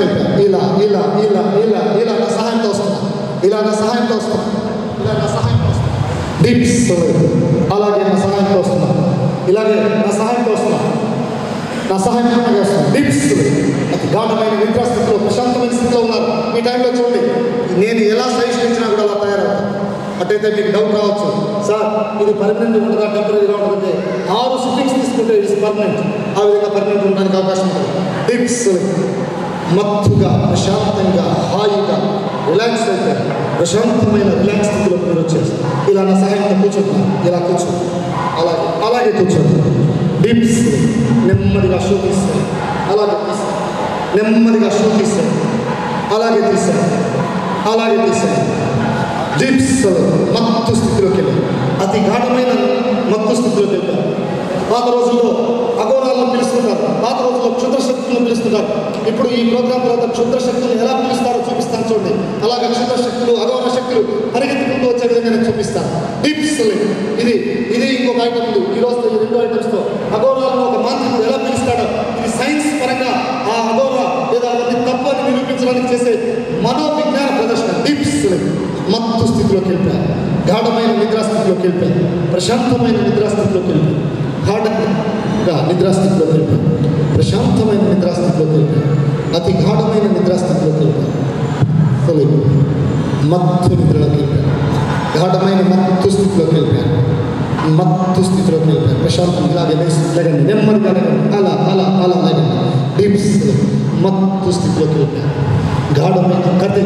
వెళ్ళిపోయా ఇలా ఇలా ఇలా ఇలా ఇలా నా సహాయంతో వస్తున్నా ఇలా నా సహాయంతో వస్తున్నా ఇలా నా సహాయంతో వస్తున్నా డీప్స్ అలాగే నా సహాయంతో వస్తున్నా ఇలాగే నా సహాయంతో వస్తున్నా నా సహాయంతో వస్తున్నా డీప్స్ అతి గాఢమైన నిద్రాస్థితిలో ప్రశాంతమైన స్థితిలో ఉన్నారు ఈ టైంలో చూడండి నేను ఎలా సహిష్ణించినా కూడా అలా తయారవుతాను అటైతే మీకు డౌట్ రావచ్చు సార్ ఇది పర్మనెంట్ ఉంటుందా టెంపరీగా ఉంటుందంటే ఆరు సిట్టింగ్స్ తీసుకుంటే ఇట్స్ పర్మనెంట్ ఆ విధంగా పర్మనెంట్ ఉండడానికి అవకాశం ఉంటుంది డిప్స్ మత్తుగా ప్రశాంతంగా హాయిగా రిలాక్స్ అయిపోయి ప్రశాంతమైన రిలాక్స్ స్థితిలో మీరు వచ్చేసి ఇలా నా సహాయంతో కూర్చుంటున్నాను ఇలా కూర్చో అలాగే అలాగే కూర్చోండి డిప్స్ నెమ్మదిగా షూ తీస్తాయి అలాగే తీస్తాయి నెమ్మదిగా షూ తీస్తాయి అలాగే తీసాయి అలాగే తీసాయి డిప్స్ మత్తు స్థితిలోకి వెళ్ళారు అతి గాఢమైన మత్తు స్థితిలోకి వెళ్ళారు పాత రోజుల్లో అఘోరాలను పిలుస్తున్నారు పాత రోజుల్లో క్షుద్ర శక్తులను పిలుస్తున్నారు ఇప్పుడు ఈ ప్రోగ్రాం తర్వాత క్షుద్ర శక్తులను ఎలా పిలుస్తారో చూపిస్తాను చూడండి అలాగే క్షుద్ర శక్తులు అఘోర శక్తులు పరిగెత్తుకుంటూ వచ్చే విధంగా నేను చూపిస్తాను డిప్స్ ఇది ఇది ఇంకొక ఐటమ్ ఉంది ఈ రోజు ఈ రెండు ఐటమ్స్తో అఘోరాలను ఒక మాంత్రికుడు ఎలా పిలుస్తాడో ఇది సైన్స్ పరంగా ఆ అఘోర లేదా అవన్నీ తప్పు అని నిరూపించడానికి చేసే మనోవిజ్ఞాన ప్రదర్శన డిప్స్ మత్తు స్థితిలోకి వెళ్ళిపోయారు గాఢమైన నిద్రాస్థితిలోకి వెళ్ళిపోయారు ప్రశాంతమైన నిద్రాస్థితిలోకి వెళ్ళిపోయారు గాఢంగా నిద్రాస్థితిలోకి వెళ్ళిపోయారు ప్రశాంతమైన నిద్రాస్థితిలోకి వెళ్ళిపోయారు అతి గాఢమైన నిద్రాస్థితిలోకి వెళ్ళిపోయారు తొలగి మత్తు నిద్రలోకి వెళ్ళిపోయారు గాఢమైన మత్తు స్థితిలోకి వెళ్ళిపోయారు మత్తు స్థితిలోకి వెళ్ళిపోయారు ప్రశాంతం ఇలాగే లేచి లేగండి నెమ్మదిగా లేగండి అలా అలా అలా లేగండి డీప్స్ మత్తు స్థితిలోకి వెళ్ళిపోయారు గాఢమైన కథ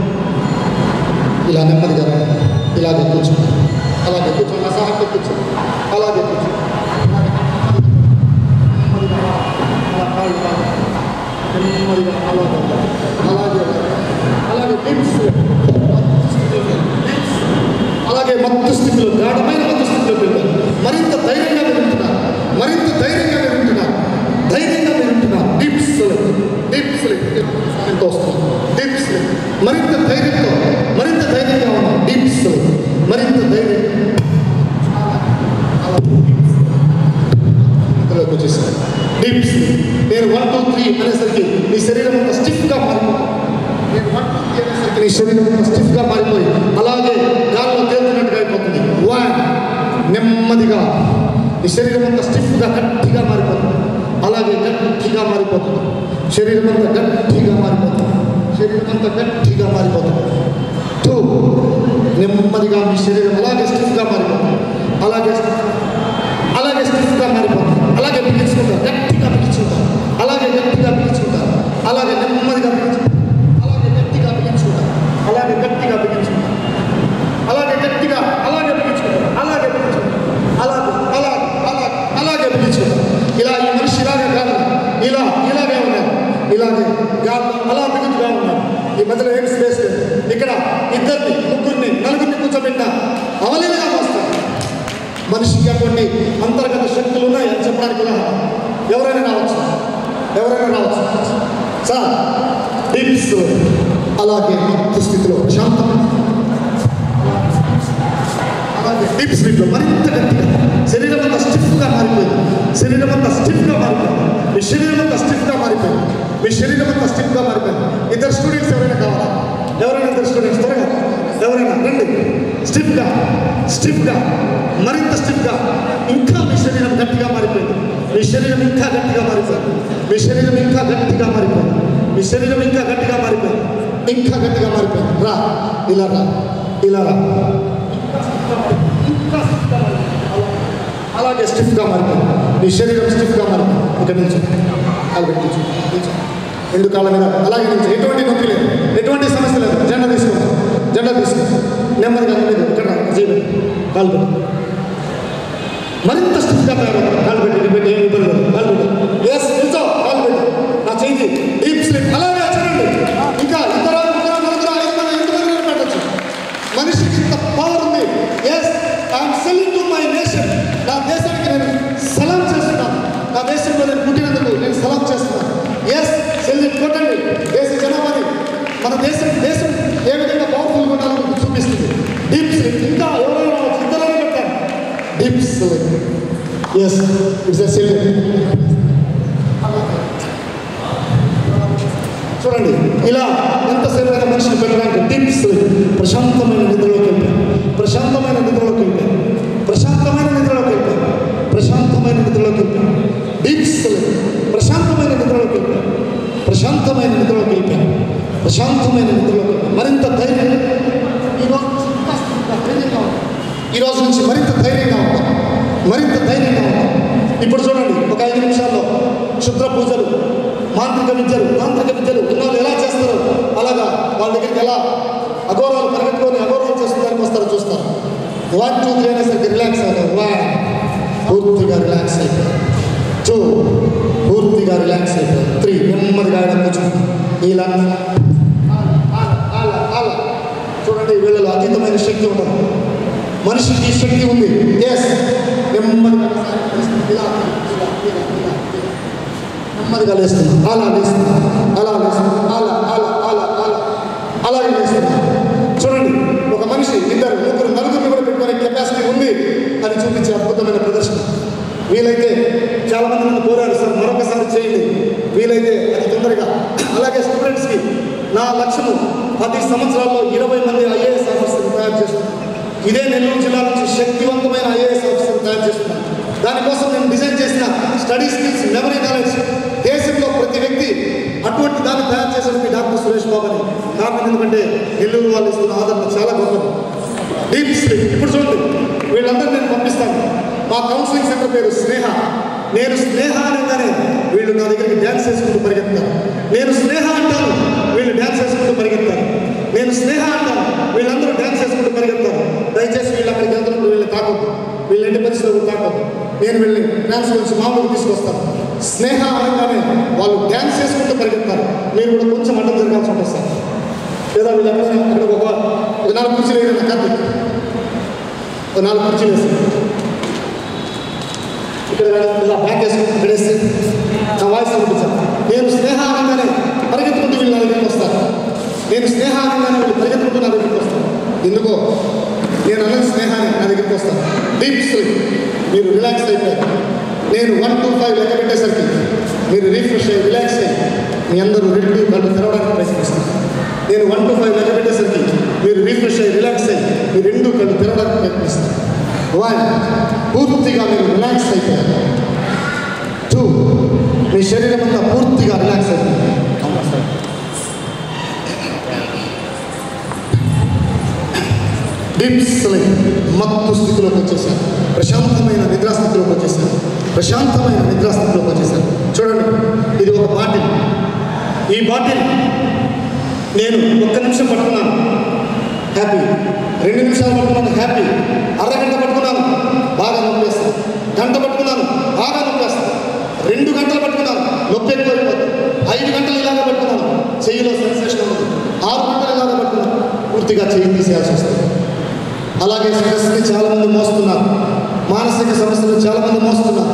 ఇలా నెమ్మదిగా రండి. ఇలాగే కూర్చో అలాగే కూర్చో నా సహాయంతో కూర్చో అలాగే కూర్చో నెమ్మదిగా అలా కాళ్ళు కాళ్ళు. నెమ్మదిగా అలాగే అలాగే అలాగే డిప్స్ అలాగే మత్తు స్థితిలో గాఢమైన మత్తు స్థితిలో వెళ్ళారు మరింత ధైర్యంగా మీరు వింటున్నారు మరింత ధైర్యంగా మీరు వింటున్నారు ధైర్యంగా మీరు వింటున్నారు డిప్స్ డిప్స్ ఎంతో వస్తుంది డిప్స్ మరింత ధైర్యంతో మరింత ధైర్యంగా ఉన్నాం డిప్స్ మరింత ధైర్యం ఇంతలోకి వచ్చేసారు డిప్స్ నేను వన్ టూ త్రీ అనేసరికి మీ శరీరం అంతా స్టిఫ్గా మారిపోతుంది నేను వన్ టూ త్రీ అనేసరికి నీ శరీరం అంతా స్టిఫ్గా మారిపోయి అలాగే గాల్లో తేలుతున్నట్టుగా అయిపోతుంది వన్ నెమ్మదిగా నీ శరీరం అంతా స్టిఫ్గా గట్టిగా మారిపోతుంది అలాగే గట్టిగా మారిపోతుంది శరీరం అంతా గట్టిగా మారిపోతుంది శరీరం అంతా గట్టిగా మారిపోతుంది టూ నెమ్మదిగా మీ శరీరం అలాగే స్టిఫ్గా మారిపోతుంది అలాగే అలాగే స్టిఫ్గా మారిపోతుంది అలాగే బిగించుకుంటారు గట్టిగా బిగించుకుంటారు అలాగే గట్టిగా బిగించుకుంటారు అలాగే నెమ్మదిగా బిగించుకుంటారు అలాగే గట్టిగా బిగించుకుంటారు అలాగే గట్టిగా బిగించుకుంటారు అలాగే గట్టిగా అలాగే బిగించుకుంటారు అలాగే బిగించుకుంటారు అలాగే అలాగే అలాగే అలాగే బిగించుకుంటారు ఇలా ఈ మనిషి ఇలాగే కాదు ఇలా ఇలాగే ఉన్నారు ఇలాగే గాల్లో అలా బిగుతుగా ఉన్నారు ఈ మధ్యలో ఏం స్పేస్ లేదు ఇక్కడ ఇద్దరిని ముగ్గురిని నలుగురిని కూర్చోబెట్టిన అవలీలుగా వస్తారు మనిషికి అటువంటి అంతర్గత శక్తులు ఉన్నాయి అని చెప్పడానికి ఉదాహరణ ఎవరైనా రావచ్చు ఎవరైనా రావచ్చు సార్ డిప్స్ అలాగే మత్తు స్థితిలో ప్రశాంతం అలాగే డీప్ స్లీప్లో మరింత గట్టిగా శరీరం అంతా స్టిఫ్గా మారిపోయింది శరీరం అంతా స్టిఫ్గా మారిపోయింది మీ శరీరం అంతా స్టిఫ్గా మారిపోయింది మీ శరీరం అంతా స్టిఫ్గా మారిపోయింది ఇద్దరు స్టూడెంట్స్ ఎవరైనా కావాలా ఎవరైనా ఇద్దరు స్టూడెంట్స్ త్వరగా ఎవరైనా రండి స్టిఫ్గా స్టిఫ్గా మరింత స్టిఫ్గా ఇంకా మీ శరీరం గట్టిగా మారిపోయింది మీ శరీరం ఇంకా గట్టిగా మారిపోయింది మీ శరీరం ఇంకా గట్టిగా మారిపోయింది మీ శరీరం ఇంకా గట్టిగా మారిపోయింది ఇంకా గట్టిగా మారిపోయింది రా ఇలా రా ఇలా రా ఇంకా స్టిఫ్గా మారిపోయింది. అలాగే స్టిఫ్గా మారిపోయింది నీ శరీరం స్టిఫ్గా మారిపోయింది ఇక్కడ నుంచి కాలు పెట్టి నిల్చో. నిల్చో. రెండు కాళ్ళ మీద అలాగే నిల్చో ఎటువంటి నొప్పి లేదు ఎటువంటి సమస్య లేదు జెండా తీసుకో జెండా తీసుకో నెమ్మదిగా లేదు ఇక్కడ రా, చేయి కాలు పెట్టు మరింత స్టిఫ్గా తయారవుతారు కాలు పెట్టి ఇటు పెట్టి ఏమి ఇబ్బంది లేదు కాలు పెట్టు ఎస్ నిల్చో కాలు పెట్టు నా చేయి డీప్ స్లీప్ అలాగే చూడండి ఇంకా ఇద్దరు ముగ్గురు నలుగురు ఐదు మంది ఎంతమంది పెట్టచ్చు మనిషికి ఇంత పవర్ ఉంది yes I'm selling to my nation నా దేశానికి నేను సలాం చేస్తున్నాను నా దేశంలో నేను పుట్టినందుకు నేను సలాం చేస్తున్నాను ఎస్ సెల్లి కొట్టండి దేశ జనాభాని మన దేశం దేశం ఏ విధంగా పవర్ఫుల్గా ఉండాలో మీకు చూపిస్తుంది డీప్ స్లీప్ ఇంకా ఎవరైనా రావచ్చు ఇద్దరైనా పెట్టాను deep sleep yes it's a selling చూడండి ఇలా ఎంతసేపు అయినా మనిషిని పెట్టడానికి టిప్స్ ప్రశాంతమైన నిద్రలోకి వెళ్ళిపోయాం ప్రశాంతమైన నిద్రలోకి వెళ్ళిపోయాం ప్రశాంతమైన నిద్రలోకి వెళ్ళిపోయాం ప్రశాంతమైన నిద్రలోకి వెళ్ళిపోయాం టిప్స్ ప్రశాంతమైన నిద్రలోకి వెళ్ళిపోయాం ప్రశాంతమైన నిద్రలోకి వెళ్ళిపోయాం ప్రశాంతమైన నిద్రలోకి వెళ్ళిపోయాం మరింత ధైర్యం ఈరోజు ధైర్యంగా ఉంటాం ఈ రోజు నుంచి మరింత ధైర్యంగా ఉంటాం మరింత ధైర్యంగా ఉంటాం ఇప్పుడు చూడండి ఒక ఐదు నిమిషాల్లో క్షుద్ర పూజలు మాంత్రిక విద్యలు తాంత్రిక విద్యలు ఇన్నాళ్ళు ఎలా చేస్తారో అలాగా వాళ్ళ దగ్గరికి ఎలా అఘోరాలు పరిగెత్తుకొని అఘోరాలు చేసుకుని వస్తారో చూస్తారు వన్ టూ త్రీ అనేసరికి రిలాక్స్ అవుతారు వన్ పూర్తిగా రిలాక్స్ అయిపోయారు టూ పూర్తిగా రిలాక్స్ అయిపోయారు త్రీ నెమ్మదిగా ఆయన కూర్చుంటారు ఇలా అలా, అలా, అలా. చూడండి వీళ్ళలో అతీతమైన శక్తి ఉండదు మనిషికి ఈ శక్తి ఉంది ఎస్ నెమ్మదిగా ఇలా, ఇలా, ఇలా, ఇలా, ఇలా. నెమ్మదిగా లేస్తుంది అలా లేస్తుంది అలా లేస్తుంది అలా అలా అలా అలా అలాగే లేస్తుంది చూడండి ఒక మనిషి ఇద్దరు ముగ్గురు నలుగురిని కూడా పెట్టుకునే కెపాసిటీ ఉంది అని చూపించే అద్భుతమైన ప్రదర్శన వీలైతే చాలా మంది నన్ను కోరారు సార్ మరొకసారి చేయండి వీలైతే అది తొందరగా అలాగే స్టూడెంట్స్కి నా లక్ష్యము పది సంవత్సరాల్లో ఇరవై మంది ఐఏఎస్ ఆఫీసర్లు తయారు చేస్తున్నాను ఇదే నెల్లూరు జిల్లా నుంచి శక్తివంతమైన ఐఏఎస్ ఆఫీసర్లు తయారు చేస్తున్నాను దానికోసం నేను డిజైన్ చేసిన స్టడీ స్కిల్స్ మెమరీ నాలెడ్జ్ దేశంలో ప్రతి వ్యక్తి అటువంటి దాన్ని తయారు చేసేది డాక్టర్ సురేష్ బాబు అని కారణం ఎందుకంటే నెల్లూరు వాళ్ళు ఇస్తున్న ఆదరణ చాలా గొప్పది డీప్ స్లీప్ ఇప్పుడు చూడండి వీళ్ళందరూ నేను పంపిస్తాను మా కౌన్సిలింగ్ సెంటర్ పేరు స్నేహ నేను స్నేహ అనగానే వీళ్ళు నా దగ్గరికి డ్యాన్స్ చేసుకుంటూ పరిగెత్తారు నేను స్నేహ అంటాను వీళ్ళు డ్యాన్స్ చేసుకుంటూ పరిగెత్తారు నేను స్నేహ అంటాను వీళ్ళందరూ డ్యాన్స్ చేసుకుంటూ పరిగెత్తారు దయచేసి వీళ్ళు అక్కడికి వెళ్తున్నప్పుడు వీళ్ళు తాకొద్దు వీళ్ళు ఎన్ని పరిస్థితులు తాకొద్దు నేను వెళ్ళి డ్యాన్స్ గురించి మామూలుగా తీసుకొస్తాను స్నేహ అనగానే వాళ్ళు డ్యాన్స్ చేసుకుంటూ పరిగెత్తారు మీరు కూడా కొంచెం అడ్డం జరగాల్సి ఉంటుంది సార్ లేదా వీళ్ళు ఎప్పుడైనా అక్కడ ఒక ఒక నాలుగు కుర్చీలు వేసిన కత్తి ఒక నాలుగు కుర్చీలు వేసి ఇక్కడ ఇలా బ్యాక్ వేసుకుని ఇక్కడ వేసి నా వాయిస్ పంపించాను నేను స్నేహ అనగానే పరిగెత్తుకుంటూ వీళ్ళు నా దగ్గరికి వస్తారు నేను స్నేహ అనగానే వీళ్ళు పరిగెత్తుకుంటూ నా దగ్గరికి వస్తారు ఎందుకో నేను అన్నది స్నేహాన్ని నా దగ్గరికి వస్తాను డీప్ స్లీప్ మీరు రిలాక్స్ అయిపోయారు నేను వన్ టూ ఫైవ్ లెక్క పెట్టేసరికి మీరు రీఫ్రెష్ అయ్యి రిలాక్స్ అయ్యి మీ అందరూ రెండు కళ్ళు తెరవడానికి ప్రయత్నిస్తారు నేను వన్ టు ఫైవ్ లెక్క పెట్టేసరికి మీరు రీఫ్రెష్ అయ్యి రిలాక్స్ అయ్యి మీ రెండు కళ్ళు తెరవడానికి ప్రయత్నిస్తారు వన్ పూర్తిగా మీరు రిలాక్స్ అయిపోయారు టూ మీ శరీరం అంతా పూర్తిగా రిలాక్స్ అయిపోయింది డీప్ స్లీప్ మత్తు స్థితిలోకి వచ్చేసారు ప్రశాంతమైన నిద్రాస్థితిలోకి వచ్చేసారు ప్రశాంతమైన నిద్రాస్థితిలోకి వచ్చేసారు చూడండి ఇది ఒక బాటిల్ ఈ బాటిల్ నేను ఒక్క నిమిషం పట్టుకున్నాను హ్యాపీ రెండు నిమిషాలు పట్టుకున్నాను హ్యాపీ అరగంట పట్టుకున్నాను బాగా నొప్పేస్తాను గంట పట్టుకున్నాను బాగా నొప్పేస్తాను రెండు గంటలు పట్టుకున్నాను నొప్పి ఎక్కువైపోతుంది ఐదు గంటలు ఇలాగ పట్టుకున్నాను చెయ్యిలో సెన్సేషన్ ఉంది ఆరు గంటలు ఇలాగ పట్టుకున్నాను పూర్తిగా చెయ్యి తీసేయాల్సి వస్తుంది అలాగే స్ట్రెస్ని చాలామంది మోస్తున్నారు మానసిక సమస్యలు చాలామంది మోస్తున్నారు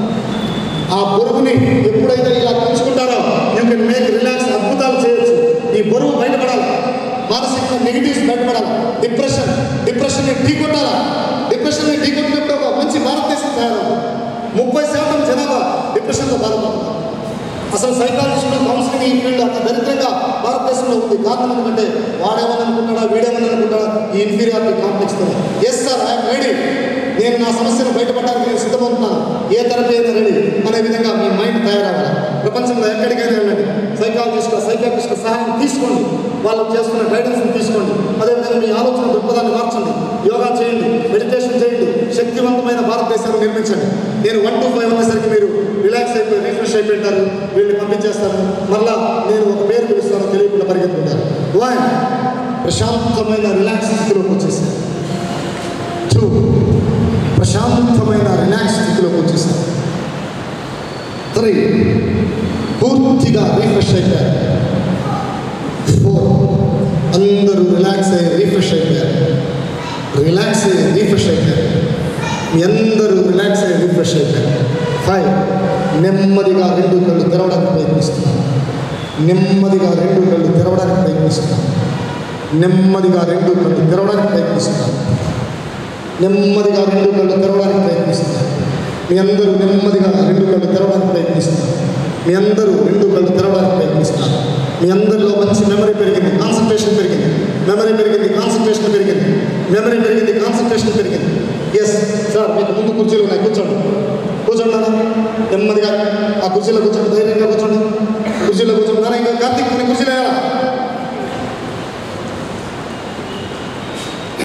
ఆ బరువుని ఎప్పుడైతే ఇలా పెంచుకుంటారో యూ కెన్ మేక్ రిలాక్స్ అద్భుతాలు చేయొచ్చు ఈ బరువు బయటపడాలి మానసిక నెగిటివ్స్ బయటపడాలి డిప్రెషన్ డిప్రెషన్ని ఢీ కొట్టాలా డిప్రెషన్ని ఢీ కొట్టినప్పుడు ఒక మంచి భారతదేశం తయారవుతుంది ముప్పై శాతం జనాభా డిప్రెషన్తో బాధపడుతున్నారు అసలు సైకాలజిస్టులు కౌన్సిలింగ్ ఈ ఫీల్డ్ అంత దరిద్రంగా భారతదేశంలో ఉంది కారణం ఎందుకంటే వాడేమని అనుకుంటాడా వీడేమని అనుకుంటాడా ఈ ఇన్ఫీరియారిటీ కాంప్లెక్స్ తో ఎస్ సార్ ఐఎమ్ రెడీ నేను నా సమస్యను బయటపడడానికి నేను సిద్ధమవుతున్నాను ఏ థెరపీ అయినా రెడీ అనే విధంగా మీ మైండ్ తయారవ్వాలి ప్రపంచంలో ఎక్కడికైనా వెళ్ళండి సైకాలజిస్ట్ సైకాలజిస్ట్ సహాయం తీసుకోండి వాళ్ళు చేస్తున్న గైడెన్స్ని తీసుకోండి అదేవిధంగా మీ ఆలోచన దృక్పథాన్ని మార్చండి యోగా చేయండి మెడిటేషన్ చేయండి శక్తివంతమైన భారతదేశాన్ని నిర్మించండి నేను వన్ టు ఫైవ్ అనేసరికి మీరు రిలాక్స్ అయిపోయి రిఫ్రెష్ అయిపోయింటారు వీళ్ళని పంపించేస్తాను మళ్ళా నేను ఒక పేరు పిలుస్తాను తెలియకుండా పరిగెత్తుకుంటారు వన్ ప్రశాంతమైన రిలాక్స్ స్థితిలోకి వచ్చేసారు టూ ప్రశాంతమైన రిలాక్స్ స్థితిలోకి వచ్చేసారు త్రీ పూర్తిగా రీఫ్రెష్ అయిపోయారు ఫోర్ అందరూ రిలాక్స్ అయ్యి రీఫ్రెష్ అయిపోయారు రిలాక్స్ అయ్యి రీఫ్రెష్ అయిపోయారు మీ అందరూ రిలాక్స్ అయ్యి రీఫ్రెష్ అయిపోయారు ఫైవ్ నెమ్మదిగా రెండు కళ్ళు తెరవడానికి ప్రయత్నిస్తున్నాను నెమ్మదిగా రెండు కళ్ళు తెరవడానికి ప్రయత్నిస్తున్నాను నెమ్మదిగా రెండు కళ్ళు తెరవడానికి ప్రయత్నిస్తున్నాను నెమ్మదిగా రెండు కళ్ళు తెరవడానికి ప్రయత్నిస్తున్నారు మీ అందరూ నెమ్మదిగా రెండు కళ్ళు తెరవడానికి ప్రయత్నిస్తున్నారు మీ అందరూ రెండు కళ్ళు తెరవడానికి ప్రయత్నిస్తున్నారు మీ అందరిలో మంచి మెమరీ పెరిగింది కాన్సన్ట్రేషన్ పెరిగింది మెమరీ పెరిగింది కాన్సన్ట్రేషన్ పెరిగింది మెమరీ పెరిగింది కాన్సన్ట్రేషన్ పెరిగింది ఎస్ సార్ మీకు ముందు కుర్చీలు ఉన్నాయి కూర్చోండి కూర్చోండి నాన్న నెమ్మదిగా ఆ కుర్చీలో కూర్చోండి ధైర్యంగా కూర్చోండి